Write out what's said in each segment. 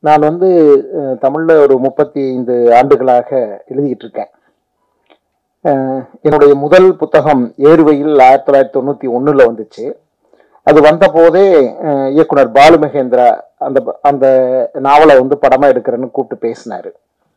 நான் வந்து அஹ், தமிழ்ல ஒரு முப்பத்தி ஐந்து ஆண்டுகளாக எழுதிக்கிட்டு இருக்கேன் அஹ், என்னுடைய முதல் புத்தகம் ஏறுவையில் ஆயிரத்தி தொள்ளாயிரத்தி தொண்ணூத்தி ஒண்ணுல வந்துச்சு அது வந்த போதே அஹ், இயக்குனர் பாலு மகேந்திரா அந்த அந்த நாவலை வந்து படமா எடுக்கிறேன்னு கூப்பிட்டு பேசினாரு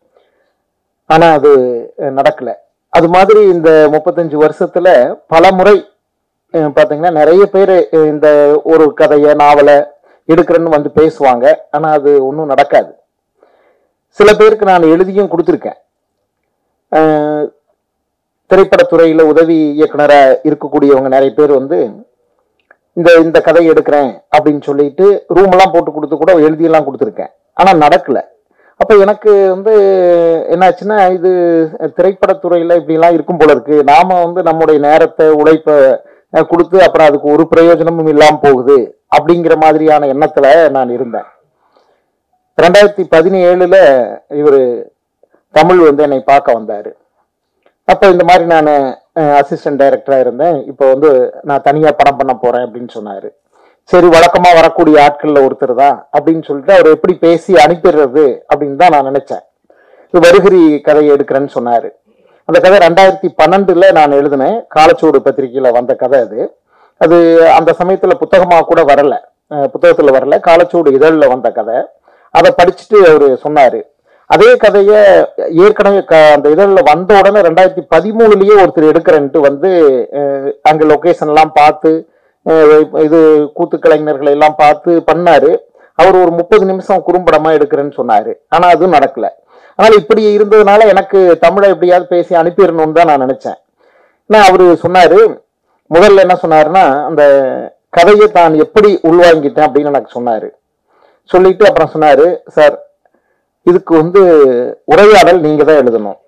ஆனா அது அஹ், நடக்கல அது மாதிரி இந்த முப்பத்தஞ்சு வருஷத்துல பல முறை அஹ், பாத்தீங்கன்னா நிறைய பேர் இந்த ஒரு கதையை நாவலை எடுக்கிறேன்னு வந்து பேசுவாங்க ஆனா அது ஒன்றும் நடக்காது சில பேருக்கு நான் எழுதியும் கொடுத்துருக்கேன் அஹ், திரைப்படத்துறையில உதவி இயக்குனரா இருக்கக்கூடியவங்க நிறைய பேர் வந்து இந்த இந்த கதையை எடுக்கிறேன் அப்படின்னு சொல்லிட்டு ரூம் எல்லாம் போட்டு கொடுத்து கூட எழுதியெல்லாம் கொடுத்துருக்கேன் ஆனா நடக்கல அப்ப எனக்கு வந்து என்னாச்சுன்னா இது திரைப்படத்துறையில இப்படிலாம் இருக்கும் போல இருக்கு நாம வந்து நம்முடைய நேரத்தை உழைப்பை அஹ், கொடுத்து அப்புறம் அதுக்கு ஒரு பிரயோஜனமும் இல்லாம போகுது அப்படிங்கிற மாதிரியான எண்ணத்துல நான் இருந்தேன் ரெண்டாயிரத்தி பதினேழுல இவர் தமிழ் வந்து என்னை பார்க்க வந்தாரு அப்போ இந்த மாதிரி நான் அசிஸ்டன்ட் டைரக்டரா இருந்தேன் இப்போ வந்து நான் தனியா படம் பண்ண போறேன் அப்படின்னு சொன்னாரு சரி வழக்கமா வரக்கூடிய ஆட்கள்ல ஒருத்தர் தான் அப்படின்னு சொல்லிட்டு அவர் எப்படி பேசி அனுப்பிடுறது அப்படின்னு தான் நான் நினைச்சேன் இது வருகிரி கதையை எடுக்கிறேன்னு சொன்னாரு அந்த கதை ரெண்டாயிரத்தி பன்னெண்டுல நான் எழுதினேன் காலச்சூடு பத்திரிகையில வந்த கதை அது அது அந்த சமயத்துல புத்தகமா கூட வரல அஹ் புத்தகத்துல வரல காலச்சூடு இதழில் வந்த கதை அதை படிச்சுட்டு அவரு சொன்னாரு அதே கதைய ஏற்கனவே க- அந்த இதழில் வந்த உடனே ரெண்டாயிரத்தி பதிமூணுலயே ஒருத்தர் எடுக்கிறேன்ட்டு வந்து அஹ், அங்க லொகேஷன் எல்லாம் பார்த்து அஹ், இது கூத்து கலைஞர்களை எல்லாம் பார்த்து பண்ணாரு அவர் ஒரு முப்பது நிமிஷம் குறும்படமா எடுக்கிறேன்னு சொன்னாரு ஆனா அதுவும் நடக்கல ஆனால் இப்படி இருந்ததுனால எனக்கு தமிழை எப்படியாவது பேசி அனுப்பிடணும்னு தான் நான் நினைச்சேன் நான் அவரு சொன்னாரு முதல்ல என்ன சொன்னாருன்னா அந்த கதையை தான் எப்படி உள்வாங்கிட்டேன் அப்படின்னு எனக்கு சொன்னாரு சொல்லிட்டு அப்புறம் சொன்னாரு சார் இதுக்கு வந்து உரையாடல் நீங்க தான் எழுதணும்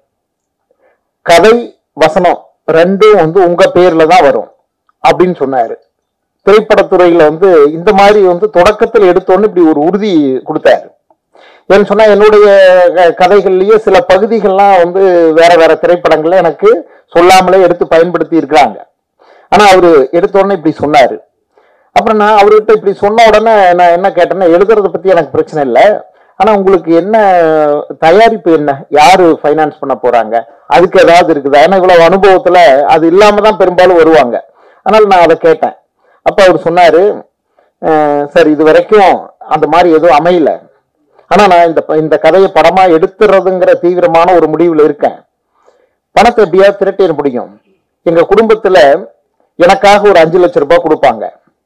கதை வசனம் ரெண்டும் வந்து உங்க பேர்ல தான் வரும் அப்படின்னு சொன்னாரு திரைப்படத்துறையில வந்து இந்த மாதிரி வந்து தொடக்கத்தில் எடுத்தோன்னு இப்படி ஒரு உறுதி கொடுத்தாரு ஏன்னு சொன்னா என்னுடைய க- கதைகள்லயே சில பகுதிகள்லாம் வந்து வேற வேற திரைப்படங்கள்ல எனக்கு சொல்லாமலே எடுத்து பயன்படுத்தி இருக்கிறாங்க ஆனா அவரு எடுத்த உடனே இப்படி சொன்னாரு அப்புறம் நான் அவர்கிட்ட இப்படி சொன்ன உடனே நான் என்ன கேட்டேன்னா எழுதுறத பத்தி எனக்கு பிரச்சனை இல்லை ஆனா உங்களுக்கு என்ன தயாரிப்பு என்ன யாரு ஃபைனான்ஸ் பண்ண போறாங்க அதுக்கு ஏதாவது இருக்குதா ஏன்னா இவ்வளவு அனுபவத்துல அது இல்லாம தான் பெரும்பாலும் வருவாங்க அதனால நான் அதை கேட்டேன் அப்ப அவர் சொன்னாரு "அஹ், சார் இது வரைக்கும் அந்த மாதிரி எதுவும் அமையல ஆனா நான் இந்த ப- இந்த கதையை படமா எடுத்துறதுங்கிற தீவிரமான ஒரு முடிவுல இருக்கேன் பணத்தை எப்படியாவது திரட்டிட முடியும் எங்க குடும்பத்துல எனக்காக ஒரு அஞ்சு லட்சம் ரூபாய் கொடுப்பாங்க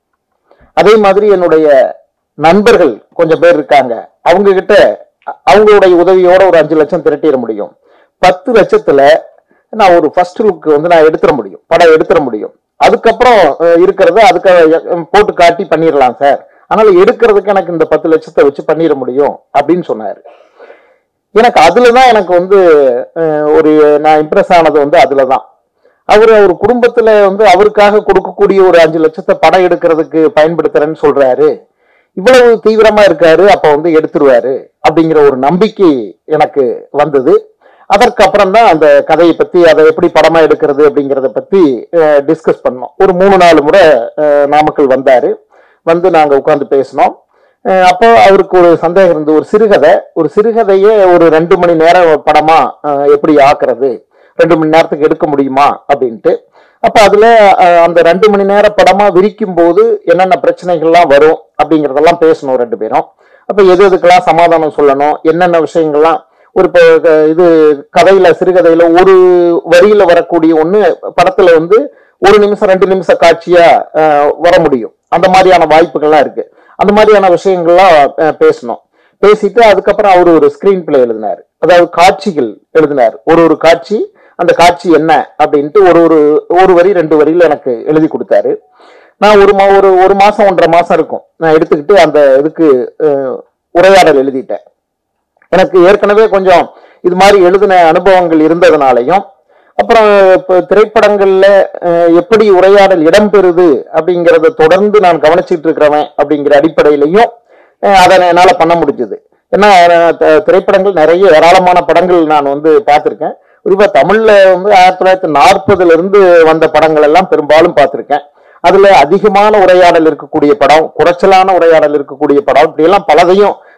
அதே மாதிரி என்னுடைய நண்பர்கள் கொஞ்சம் பேர் இருக்காங்க அவங்க கிட்ட அ- அவங்களுடைய உதவியோட ஒரு அஞ்சு லட்சம் திரட்டிட முடியும் பத்து லட்சத்துல நான் ஒரு ஃபர்ஸ்ட் லுக் வந்து நான் எடுத்துட முடியும் படம் எடுத்துட முடியும் அதுக்கப்புறம் அஹ், இருக்கிறத அதுக்கு அஹ், போட்டு காட்டி பண்ணிடலாம் சார் அதனால எடுக்கிறதுக்கு எனக்கு இந்த பத்து லட்சத்தை வச்சு பண்ணிட முடியும் அப்படின்னு சொன்னாரு எனக்கு அதுலதான் எனக்கு வந்து அஹ், ஒரு நான் இம்ப்ரெஸ் ஆனது வந்து அதுலதான் அவர் அவர் குடும்பத்துல வந்து அவருக்காக கொடுக்கக்கூடிய ஒரு அஞ்சு லட்சத்தை படம் எடுக்கிறதுக்கு பயன்படுத்துறேன்னு சொல்றாரு இவ்வளவு தீவிரமா இருக்காரு அப்ப வந்து எடுத்துருவாரு அப்படிங்கிற ஒரு நம்பிக்கை எனக்கு வந்தது அதற்கு அப்புறம் தான் அந்த கதையை பத்தி அதை எப்படி படமா எடுக்கிறது அப்படிங்கிறத பத்தி டிஸ்கஸ் பண்ணோம் ஒரு மூணு நாலு முறை அஹ், நாமக்கல் வந்தாரு வந்து நாங்க உட்கார்ந்து பேசினோம் அஹ் அப்போ அவருக்கு ஒரு சந்தேகம் இருந்து ஒரு சிறுகதை ஒரு சிறுகதையே ஒரு ரெண்டு மணி நேரம் படமா அஹ், எப்படி ஆக்குறது ரெண்டு மணி நேரத்துக்கு எடுக்க முடியுமா அப்படின்ட்டு அப்ப அதுல அஹ், அந்த ரெண்டு மணி நேர படமா விரிக்கும் போது என்னென்ன பிரச்சனைகள்லாம் வரும் அப்படிங்கறதெல்லாம் பேசணும் ரெண்டு பேரும் அப்ப எது எதுக்கெல்லாம் சமாதானம் சொல்லணும் என்னென்ன விஷயங்கள்லாம் ஒரு இப்போ க- இது கதையில சிறுகதையில ஒரு வரியில வரக்கூடிய ஒண்ணு படத்துல வந்து ஒரு நிமிஷம் ரெண்டு நிமிஷம் காட்சியா அஹ், வர முடியும் அந்த மாதிரியான வாய்ப்புகள்லாம் இருக்கு அந்த மாதிரியான விஷயங்கள்லாம் அஹ், பேசணும் பேசிட்டு அதுக்கப்புறம் அவர் ஒரு ஸ்கிரீன் பிளே எழுதினார் அதாவது காட்சிகள் எழுதினார் ஒரு ஒரு காட்சி அந்த காட்சி என்ன அப்படின்ட்டு ஒரு ஒரு ஒரு வரி ரெண்டு வரியில எனக்கு எழுதி கொடுத்தாரு நான் ஒரு மா ஒரு ஒரு மாசம் ஒன்றரை மாசம் இருக்கும் நான் எடுத்துக்கிட்டு அந்த இதுக்கு அஹ், உரையாடல் எழுதிட்டேன் எனக்கு ஏற்கனவே கொஞ்சம் இது மாதிரி எழுதின அனுபவங்கள் இருந்ததுனாலையும் அப்புறம் இப்போ திரைப்படங்கள்ல அஹ், எப்படி உரையாடல் இடம்பெறுது அப்படிங்கிறத தொடர்ந்து நான் கவனிச்சிட்டு இருக்கிறவன் அப்படிங்கிற அடிப்படையிலையும் அஹ், அதை என்னால பண்ண முடிஞ்சது ஏன்னா அஹ், த- திரைப்படங்கள் நிறைய ஏராளமான படங்கள் நான் வந்து பார்த்திருக்கேன் குறிப்பா தமிழ்ல வந்து ஆயிரத்தி தொள்ளாயிரத்தி நாற்பதுல இருந்து வந்த படங்கள் எல்லாம் பெரும்பாலும் பார்த்திருக்கேன் அதுல அதிகமான உரையாடல் இருக்கக்கூடிய படம் குறைச்சலான உரையாடல் இருக்கக்கூடிய படம் இப்படி எல்லாம் பலதையும்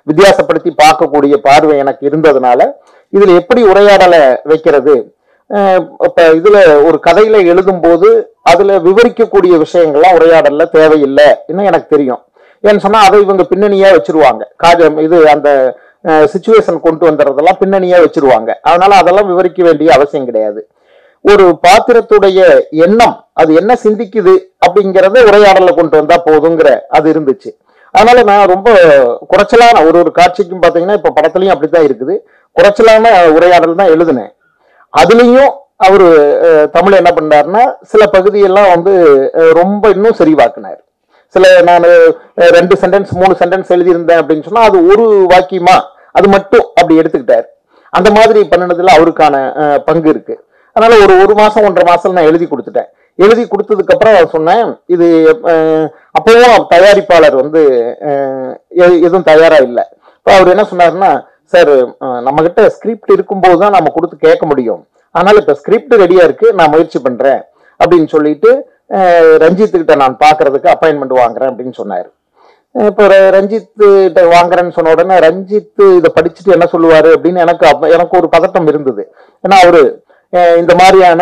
வித்தியாசப்படுத்தி பார்க்கக்கூடிய பார்வை எனக்கு இருந்ததுனால இதுல எப்படி உரையாடலை வைக்கிறது அஹ் இப்ப இதுல ஒரு கதையில எழுதும்போது அதுல விவரிக்கக்கூடிய விஷயங்கள்லாம் உரையாடல்ல தேவையில்லை இன்னும் எனக்கு தெரியும் ஏன்னு சொன்னா அதை இவங்க பின்னணியா வச்சிருவாங்க காஜம் இது அந்த சுச்சுவேஷன் கொண்டு வந்துறதெல்லாம் பின்னணியா வச்சிருவாங்க அதனால அதெல்லாம் விவரிக்க வேண்டிய அவசியம் கிடையாது ஒரு பாத்திரத்துடைய எண்ணம் அது என்ன சிந்திக்குது அப்படிங்கறத உரையாடல கொண்டு வந்தா போதுங்கிற அது இருந்துச்சு அதனால நான் ரொம்ப குறைச்சலான ஒரு ஒரு காட்சிக்கும் பாத்தீங்கன்னா இப்ப படத்துலயும் அப்படித்தான் இருக்குது குறைச்சலான உரையாடல் தான் எழுதினேன் அதுலயும் அவரு அஹ், தமிழ் என்ன பண்ணாருன்னா சில பகுதியெல்லாம் வந்து அஹ், ரொம்ப இன்னும் செறிவாக்குனார் சில நான் ரெண்டு சென்டென்ஸ் மூணு சென்டென்ஸ் எழுதியிருந்தேன் அப்படின்னு சொன்னா அது ஒரு வாக்கியமா அது மட்டும் அப்படி எடுத்துக்கிட்டார் அந்த மாதிரி பண்ணினதுல அவருக்கான அஹ், பங்கு இருக்கு அதனால ஒரு ஒரு மாசம் ஒன்றரை மாசம் நான் எழுதி கொடுத்துட்டேன் எழுதி கொடுத்ததுக்கு அப்புறம் அவர் சொன்னேன் இது அஹ், அப்பவும் தயாரிப்பாளர் வந்து அஹ், எ- எதுவும் தயாரா இல்லை இப்போ அவர் என்ன சொன்னாருன்னா சார் நம்ம கிட்ட ஸ்கிரிப்ட் இருக்கும்போது தான் நம்ம கொடுத்து கேட்க முடியும் ஆனால் இப்ப ஸ்கிரிப்ட் ரெடியா இருக்கு நான் முயற்சி பண்றேன் அப்படின்னு சொல்லிட்டு அஹ், ரஞ்சித் கிட்ட நான் பாக்குறதுக்கு அப்பாயின்மெண்ட் வாங்குறேன் அப்படின்னு சொன்னாரு அஹ் இப்போ ர- ரஞ்சித் கிட்ட வாங்குறேன்னு சொன்ன உடனே ரஞ்சித் இதை படிச்சுட்டு என்ன சொல்லுவாரு அப்படின்னு எனக்கு அப்ப- எனக்கு ஒரு பதட்டம் இருந்தது ஏன்னா அவரு அஹ், இந்த மாதிரியான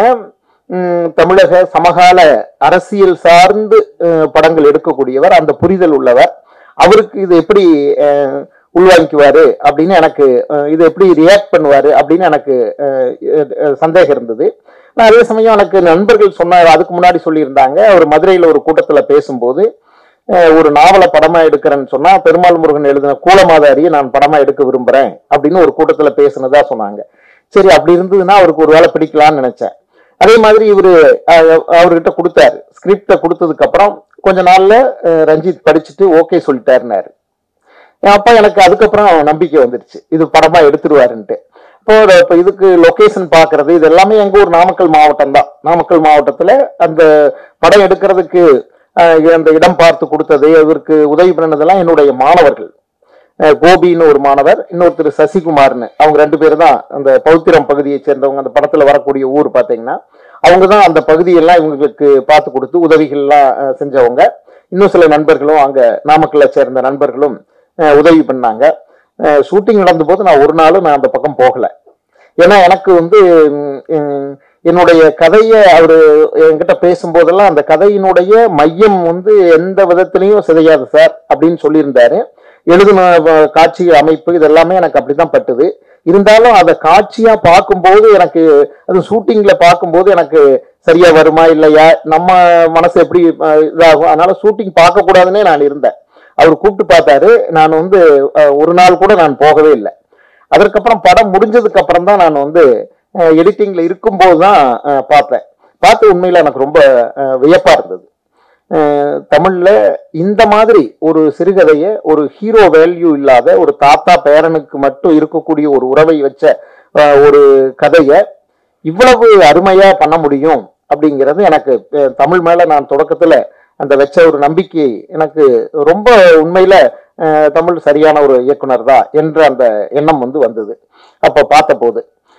ம், தமிழக சமகால அரசியல் சார்ந்து அஹ், படங்கள் எடுக்கக்கூடியவர் அந்த புரிதல் உள்ளவர் அவருக்கு இது எப்படி அஹ், உள்வாங்கிக்குவாரு அப்படின்னு எனக்கு அஹ், இது எப்படி ரியாக்ட் பண்ணுவாரு அப்படின்னு எனக்கு அஹ், அஹ், சந்தேகம் இருந்தது நான் அதே சமயம் எனக்கு நண்பர்கள் சொன்ன அதுக்கு முன்னாடி சொல்லியிருந்தாங்க அவர் மதுரையில் ஒரு கூட்டத்துல பேசும்போது அஹ், ஒரு நாவலை படமா எடுக்கிறேன்னு சொன்னா பெருமாள் முருகன் எழுதின கூலமாதாரியை நான் படமா எடுக்க விரும்புறேன் அப்படின்னு ஒரு கூட்டத்துல பேசுனதா சொன்னாங்க சரி அப்படி இருந்ததுன்னா அவருக்கு ஒரு வேலை பிடிக்கலாம்னு நினைச்சேன் அதே மாதிரி இவரு அஹ், அவர்கிட்ட கொடுத்தாரு ஸ்கிரிப்ட கொடுத்ததுக்கு அப்புறம் கொஞ்ச நாள்ல அஹ், ரஞ்சித் படிச்சுட்டு ஓகே சொல்லிட்டாருனாரு அப்ப எனக்கு அதுக்கப்புறம் நம்பிக்கை வந்துருச்சு இது படமா எடுத்துருவாருன்ட்டு இப்போ ஒரு- இப்போ இதுக்கு லொகேஷன் பாக்குறது இது எல்லாமே எங்க ஊர் நாமக்கல் மாவட்டம் தான் நாமக்கல் மாவட்டத்துல அந்த படம் எடுக்கிறதுக்கு அஹ், அந்த இடம் பார்த்து கொடுத்தது இவருக்கு உதவி பண்ணதெல்லாம் என்னுடைய மாணவர்கள் அஹ், கோபின்னு ஒரு மாணவர் இன்னொருத்தர் சசிகுமார்னு அவங்க ரெண்டு பேரும் தான் அந்த பௌத்திரம் பகுதியை சேர்ந்தவங்க அந்த படத்துல வரக்கூடிய ஊர் பாத்தீங்கன்னா அவங்க தான் அந்த பகுதியெல்லாம் இவங்களுக்கு பார்த்து கொடுத்து உதவிகள்லாம் அஹ், செஞ்சவங்க இன்னும் சில நண்பர்களும் அங்க நாமக்கல்ல சேர்ந்த நண்பர்களும் அஹ், உதவி பண்ணாங்க ஷூட்டிங் நடந்த போது நான் ஒரு நாளும் நான் அந்த பக்கம் போகல ஏன்னா எனக்கு வந்து ம், ம், என்னுடைய கதையை அவரு என்கிட்ட பேசும்போதெல்லாம் அந்த கதையினுடைய மையம் வந்து எந்த விதத்திலையும் சிதையாது சார் அப்படின்னு சொல்லியிருந்தாரு எழுதின அஹ், காட்சி அமைப்பு இதெல்லாமே எனக்கு அப்படிதான் பட்டுது இருந்தாலும் அதை காட்சியா பார்க்கும்போது எனக்கு அது ஷூட்டிங்ல பார்க்கும்போது எனக்கு சரியா வருமா இல்லையா நம்ம மனசு எப்படி அஹ், இதாகும் அதனால ஷூட்டிங் பார்க்க கூடாதுன்னே நான் இருந்தேன் அவர் கூப்பிட்டு பார்த்தாரு நான் வந்து அஹ், ஒரு நாள் கூட நான் போகவே இல்லை அதற்கப்புறம் படம் முடிஞ்சதுக்கு அப்புறம் தான் நான் வந்து எடிட்டிங்ல இருக்கும்போது தான் அஹ், பார்த்தேன் பார்த்து உண்மையில எனக்கு ரொம்ப அஹ், வியப்பா இருந்தது அஹ், தமிழ்ல இந்த மாதிரி ஒரு சிறுகதையை ஒரு ஹீரோ வேல்யூ இல்லாத ஒரு தாத்தா பேரனுக்கு மட்டும் இருக்கக்கூடிய ஒரு உறவை வச்ச அஹ், ஒரு கதையை இவ்வளவு அருமையா பண்ண முடியும் அப்படிங்கிறது எனக்கு அஹ், தமிழ் மேல நான் தொடக்கத்துல அந்த வச்ச ஒரு நம்பிக்கை எனக்கு ரொம்ப உண்மையில அஹ், தமிழ் சரியான ஒரு இயக்குனர் தான் என்ற அந்த எண்ணம் வந்து வந்தது அப்ப பார்த்த போது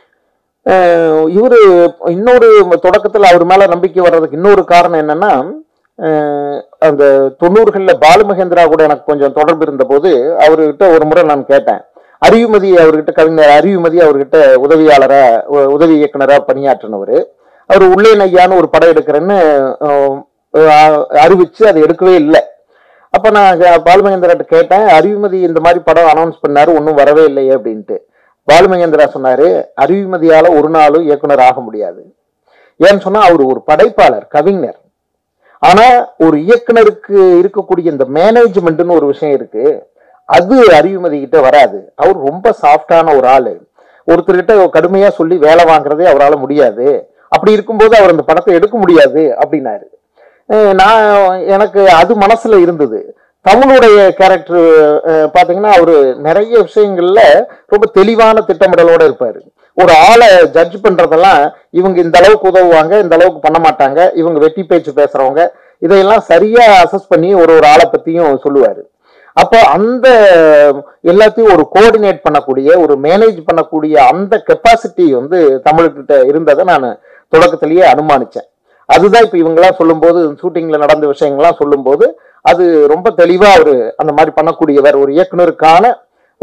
அஹ், இவரு இன்னொரு தொடக்கத்துல அவர் மேல நம்பிக்கை வர்றதுக்கு இன்னொரு காரணம் என்னன்னா அஹ், அந்த தொண்ணூறுகள்ல பாலுமகேந்திரா கூட எனக்கு கொஞ்சம் தொடர்பு இருந்த போது அவர்கிட்ட ஒரு முறை நான் கேட்டேன் அறிவுமதி அவர்கிட்ட கவிஞர் அறிவுமதி அவர்கிட்ட உதவியாளரா உ- உதவி இயக்குனரா பணியாற்றினவர் அவர் உள்ளே நையான்னு ஒரு படம் எடுக்கிறேன்னு அஹ், அஹ், அறிவிச்சு அதை எடுக்கவே இல்லை அப்ப நான் க- பாலுமகேந்திராட்ட கேட்டேன் அறிவுமதி இந்த மாதிரி படம் அனௌன்ஸ் பண்ணாரு ஒன்றும் வரவே இல்லையே அப்படின்ட்டு பாலுமகேந்திரா சொன்னாரு அறிவுமதியால ஒரு நாளும் இயக்குனர் ஆக முடியாது ஏன்னு சொன்னா அவர் ஒரு படைப்பாளர் கவிஞர் ஆனா ஒரு இயக்குனருக்கு இருக்கக்கூடிய இந்த மேனேஜ்மெண்ட்னு ஒரு விஷயம் இருக்கு அது அறிவுமதி கிட்ட வராது அவர் ரொம்ப சாஃப்டான ஒரு ஆளு ஒருத்தர்கிட்ட கடுமையா சொல்லி வேலை வாங்குறதே அவரால முடியாது அப்படி இருக்கும்போது அவர் அந்த படத்தை எடுக்க முடியாது அப்படின்னாரு அஹ் நான் எனக்கு அது மனசுல இருந்தது தமிழுடைய கேரக்டர் பாத்தீங்கன்னா அவரு நிறைய விஷயங்கள்ல ரொம்ப தெளிவான திட்டமிடலோட இருப்பாரு ஒரு ஆளை ஜட்ஜ் பண்றதெல்லாம் இவங்க இந்த அளவுக்கு உதவுவாங்க இந்த அளவுக்கு பண்ண மாட்டாங்க இவங்க வெட்டி பேச்சு பேசுறவங்க இதையெல்லாம் சரியா அசஸ் பண்ணி ஒரு ஒரு ஆளை பத்தியும் சொல்லுவாரு அப்போ அந்த எல்லாத்தையும் ஒரு கோஆர்டினேட் பண்ணக்கூடிய ஒரு மேனேஜ் பண்ணக்கூடிய அந்த கெப்பாசிட்டி வந்து தமிழ்கிட்ட இருந்ததை நான் தொடக்கத்திலேயே அனுமானிச்சேன் அதுதான் இப்ப இவங்கெல்லாம் சொல்லும்போது ஷூட்டிங்ல நடந்த விஷயங்கள்லாம் சொல்லும்போது அது ரொம்ப தெளிவா அவரு அந்த மாதிரி பண்ணக்கூடியவர் ஒரு இயக்குனருக்கான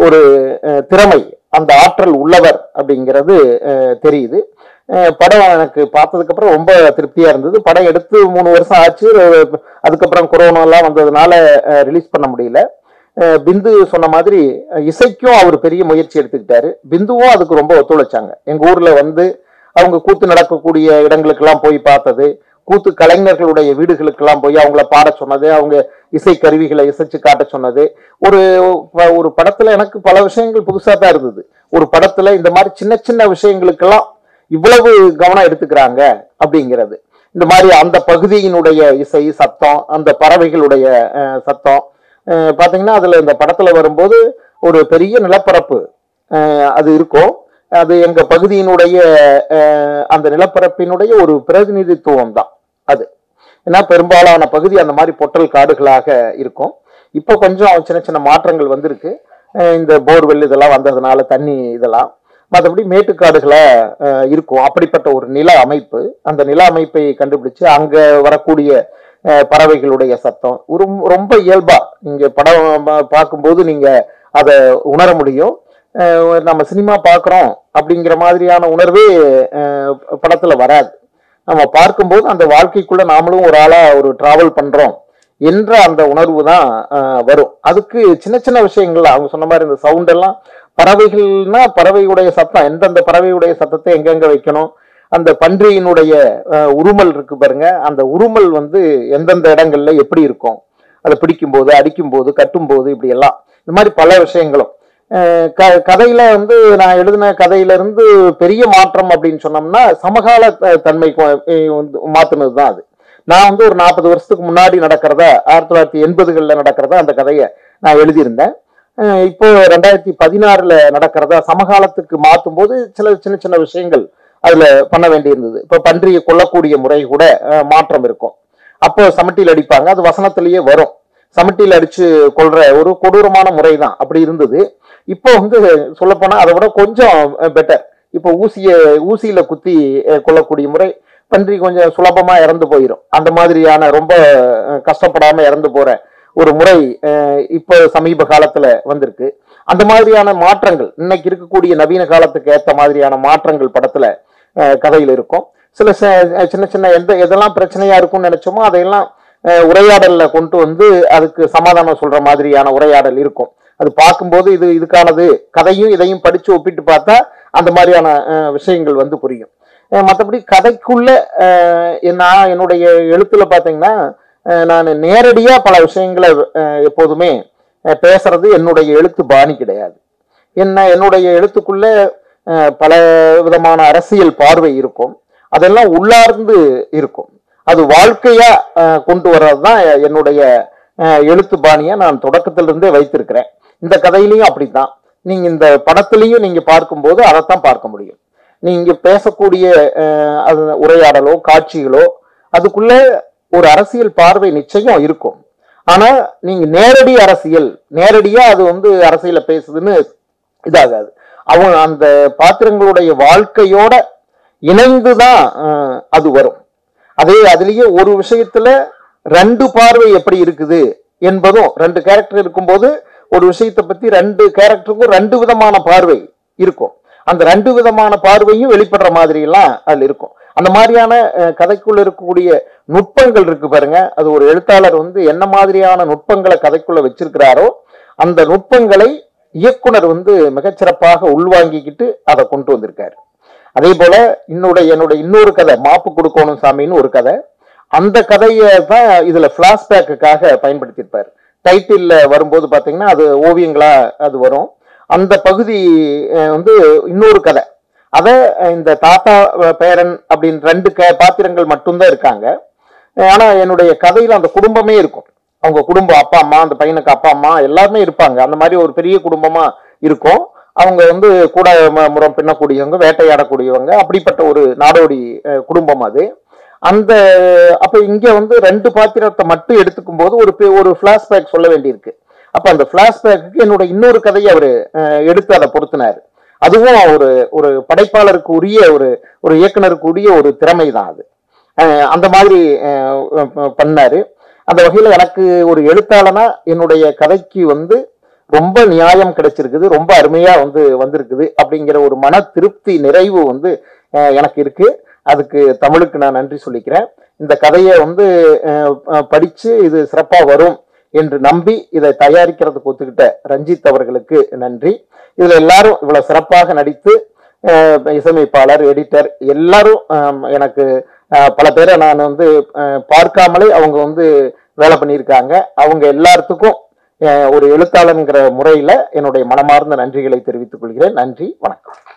ஒரு அஹ், திறமை அந்த ஆற்றல் உள்ளவர் அப்படிங்கிறது அஹ், தெரியுது அஹ், படம் எனக்கு பார்த்ததுக்கு அப்புறம் ரொம்ப திருப்தியா இருந்தது படம் எடுத்து மூணு வருஷம் ஆச்சு அஹ், அதுக்கப்புறம் கொரோனா எல்லாம் வந்ததுனால ரிலீஸ் பண்ண முடியல அஹ், பிந்து சொன்ன மாதிரி அஹ், இசைக்கும் அவர் பெரிய முயற்சி எடுத்துக்கிட்டாரு பிந்துவும் அதுக்கு ரொம்ப ஒத்துழைச்சாங்க எங்க ஊர்ல வந்து அவங்க கூத்து நடக்கக்கூடிய இடங்களுக்கெல்லாம் போய் பார்த்தது கூத்து கலைஞர்களுடைய வீடுகளுக்கெல்லாம் போய் அவங்கள பாட சொன்னது அவங்க இசை கருவிகளை இசைச்சு காட்ட சொன்னது ஒரு ப- ஒரு படத்துல எனக்கு பல விஷயங்கள் புதுசா தான் இருந்தது ஒரு படத்துல இந்த மாதிரி சின்ன சின்ன விஷயங்களுக்கெல்லாம் இவ்வளவு கவனம் எடுத்துக்கிறாங்க அப்படிங்கிறது இந்த மாதிரி அந்த பகுதியினுடைய இசை சத்தம் அந்த பறவைகளுடைய அஹ், சத்தம் அஹ், பாத்தீங்கன்னா அதுல இந்த படத்துல வரும்போது ஒரு பெரிய நிலப்பரப்பு அஹ், அது இருக்கும் அது எங்க பகுதியினுடைய அஹ், அந்த நிலப்பரப்பினுடைய ஒரு பிரதிநிதித்துவம் தான் அது ஏன்னா பெரும்பாலான பகுதி அந்த மாதிரி பொட்டல் காடுகளாக இருக்கும் இப்போ கொஞ்சம் சின்ன சின்ன மாற்றங்கள் வந்திருக்கு அஹ் இந்த போர்வெல் இதெல்லாம் வந்ததுனால தண்ணி இதெல்லாம் மற்றபடி மேட்டுக்காடுகளா அஹ், இருக்கும் அப்படிப்பட்ட ஒரு நில அமைப்பு அந்த நில அமைப்பை கண்டுபிடிச்சு அங்க வரக்கூடிய அஹ், பறவைகளுடைய சத்தம் ஒரு ரொம்ப இயல்பா நீங்க படம் பா- பார்க்கும்போது நீங்க அதை உணர முடியும் அஹ், நம்ம சினிமா பார்க்குறோம் அப்படிங்கிற மாதிரியான உணர்வே அஹ், படத்துல வராது நம்ம பார்க்கும்போது அந்த வாழ்க்கைக்குள்ள நாமளும் ஒரு ஆளா ஒரு டிராவல் பண்றோம் என்ற அந்த உணர்வு தான் ஆஹ், வரும் அதுக்கு சின்ன சின்ன விஷயங்கள் அவங்க சொன்ன மாதிரி இந்த சவுண்ட் எல்லாம் பறவைகள்னா பறவையுடைய சத்தம் எந்தெந்த பறவையுடைய சத்தத்தை எங்கெங்க வைக்கணும் அந்த பன்றியினுடைய ஆஹ், உருமல் இருக்கு பாருங்க அந்த உருமல் வந்து எந்தெந்த இடங்கள்ல எப்படி இருக்கும் அதை பிடிக்கும்போது அடிக்கும்போது கட்டும்போது இப்படி எல்லாம் இந்த மாதிரி பல விஷயங்களும் அஹ் க- கதையில வந்து நான் எழுதின கதையில இருந்து பெரிய மாற்றம் அப்படின்னு சொன்னோம்னா சமகால த- தன்மைக்கு அஹ் வந்து மாத்துனது தான் அது நான் வந்து ஒரு நாற்பது வருஷத்துக்கு முன்னாடி நடக்கிறத ஆயிரத்தி தொள்ளாயிரத்தி எண்பதுகளில் நடக்கிறத அந்த கதையை நான் எழுதியிருந்தேன் அஹ் இப்போ ரெண்டாயிரத்தி பதினாறுல நடக்கிறதா சமகாலத்துக்கு மாற்றும் போது சில சின்ன சின்ன விஷயங்கள் அதுல பண்ண வேண்டியிருந்தது இப்போ பன்றியை கொல்லக்கூடிய முறை கூட அஹ், மாற்றம் இருக்கும் அப்போ சமட்டியில் அடிப்பாங்க அது வசனத்திலேயே வரும் சமட்டியில் அடிச்சு கொள்ற ஒரு கொடூரமான முறை தான் அப்படி இருந்தது இப்போ வந்து சொல்லப்போனா அதை விட கொஞ்சம் பெட்டர் இப்போ ஊசிய ஊசியில குத்தி அஹ், கொல்லக்கூடிய முறை பன்றி கொஞ்சம் சுலபமா இறந்து போயிடும் அந்த மாதிரியான ரொம்ப அஹ், கஷ்டப்படாம இறந்து போற ஒரு முறை அஹ், இப்போ சமீப காலத்துல வந்திருக்கு அந்த மாதிரியான மாற்றங்கள் இன்னைக்கு இருக்கக்கூடிய நவீன காலத்துக்கு ஏத்த மாதிரியான மாற்றங்கள் படத்துல அஹ், கதையில் இருக்கும் சில ச- சின்ன சின்ன எந்த எதெல்லாம் பிரச்சனையா இருக்கும்னு நினைச்சோமோ அதையெல்லாம் அஹ், உரையாடல்ல கொண்டு வந்து அதுக்கு சமாதானம் சொல்ற மாதிரியான உரையாடல் இருக்கும் அது பார்க்கும்போது இது இதுக்கானது கதையும் இதையும் படிச்சு ஒப்பிட்டு பார்த்தா அந்த மாதிரியான அஹ், விஷயங்கள் வந்து புரியும் அஹ், மற்றபடி கதைக்குள்ள அஹ், நான் என்னுடைய எழுத்துல பார்த்தீங்கன்னா அஹ், நான் நேரடியா பல விஷயங்களை அஹ், எப்போதுமே அஹ், பேசுறது என்னுடைய எழுத்து பாணி கிடையாது என்ன என்னுடைய எழுத்துக்குள்ள அஹ், பல விதமான அரசியல் பார்வை இருக்கும் அதெல்லாம் உள்ளார்ந்து இருக்கும் அது வாழ்க்கையா அஹ், கொண்டு வர்றது தான் என்னுடைய அஹ், எழுத்து பாணியை நான் தொடக்கத்திலிருந்தே வைத்திருக்கிறேன் இந்த கதையிலையும் அப்படித்தான் நீங்க இந்த படத்திலையும் நீங்க பார்க்கும்போது அதைத்தான் பார்க்க முடியும் நீங்க பேசக்கூடிய அஹ், அது உரையாடலோ காட்சிகளோ அதுக்குள்ள ஒரு அரசியல் பார்வை நிச்சயம் இருக்கும் ஆனா நீங்க நேரடி அரசியல் நேரடியா அது வந்து அரசியல பேசுதுன்னு இதாகாது அவங்க அந்த பாத்திரங்களுடைய வாழ்க்கையோட இணைந்துதான் அஹ், அது வரும் அதே அதுலயே ஒரு விஷயத்துல ரெண்டு பார்வை எப்படி இருக்குது என்பதும் ரெண்டு கேரக்டர் இருக்கும்போது ஒரு விஷயத்தை பத்தி ரெண்டு கேரக்டருக்கும் ரெண்டு விதமான பார்வை இருக்கும் அந்த ரெண்டு விதமான பார்வையும் வெளிப்படுற மாதிரி எல்லாம் அதுல இருக்கும் அந்த மாதிரியான அஹ், கதைக்குள்ள இருக்கக்கூடிய நுட்பங்கள் இருக்கு பாருங்க அது ஒரு எழுத்தாளர் வந்து என்ன மாதிரியான நுட்பங்களை கதைக்குள்ள வச்சிருக்கிறாரோ அந்த நுட்பங்களை இயக்குனர் வந்து மிகச்சிறப்பாக உள்வாங்கிக்கிட்டு அதை கொண்டு வந்திருக்காரு அதே போல என்னுடைய என்னோட இன்னொரு கதை மாப்பு கொடுக்கணும் சாமின்னு ஒரு கதை அந்த கதையை தான் இதுல பிளாஷ்பேக்குக்காக பயன்படுத்தியிருப்பார் டைட்டில்ல வரும்போது பாத்தீங்கன்னா அது ஓவியங்களா அது வரும் அந்த பகுதி அஹ், வந்து இன்னொரு கதை அதை இந்த தாத்தா அஹ், பேரன் அப்படின்னு ரெண்டு க பாத்திரங்கள் மட்டும்தான் இருக்காங்க அஹ், ஆனா என்னுடைய கதையில அந்த குடும்பமே இருக்கும் அவங்க குடும்பம் அப்பா அம்மா அந்த பையனுக்கு அப்பா அம்மா எல்லாருமே இருப்பாங்க அந்த மாதிரி ஒரு பெரிய குடும்பமா இருக்கும் அவங்க வந்து கூட ம- முறம் பின்னக்கூடியவங்க வேட்டையாடக்கூடியவங்க அப்படிப்பட்ட ஒரு நாடோடி அஹ், குடும்பம் அது அந்த அப்ப இங்க வந்து ரெண்டு பாத்திரத்தை மட்டும் எடுத்துக்கும் போது ஒரு பெ- ஒரு பிளாஷ்பேக் சொல்ல வேண்டியிருக்கு அப்ப அந்த பிளாஷ்பேக்கு என்னோட இன்னொரு கதையை அவரு அஹ், எடுத்து அதை பொருத்தினாரு அதுவும் ஒரு ஒரு படைப்பாளருக்கு உரிய ஒரு ஒரு இயக்குனருக்கு உரிய ஒரு திறமை தான் அது அஹ், அந்த மாதிரி அஹ், ப- பண்ணாரு அந்த வகையில எனக்கு ஒரு எழுத்தாளனா என்னுடைய கதைக்கு வந்து ரொம்ப நியாயம் கிடைச்சிருக்குது ரொம்ப அருமையா வந்து வந்திருக்குது அப்படிங்கிற ஒரு மன திருப்தி நிறைவு வந்து அஹ், எனக்கு இருக்கு அதுக்கு தமிழுக்கு நான் நன்றி சொல்லிக்கிறேன் இந்த கதையை வந்து அஹ், அஹ், படிச்சு இது சிறப்பா வரும் என்று நம்பி இதை தயாரிக்கிறதுக்கு ஒத்துக்கிட்ட ரஞ்சித் அவர்களுக்கு நன்றி இதுல எல்லாரும் இவ்வளவு சிறப்பாக நடித்து அஹ், இசையமைப்பாளர் எடிட்டர் எல்லாரும் ஆம், எனக்கு அஹ், பல பேரை நான் வந்து அஹ், பார்க்காமலே அவங்க வந்து வேலை பண்ணியிருக்காங்க அவங்க எல்லாத்துக்கும் அஹ், ஒரு எழுத்தாளன்கிற முறையில என்னுடைய மனமார்ந்த நன்றிகளை தெரிவித்துக் கொள்கிறேன் நன்றி வணக்கம்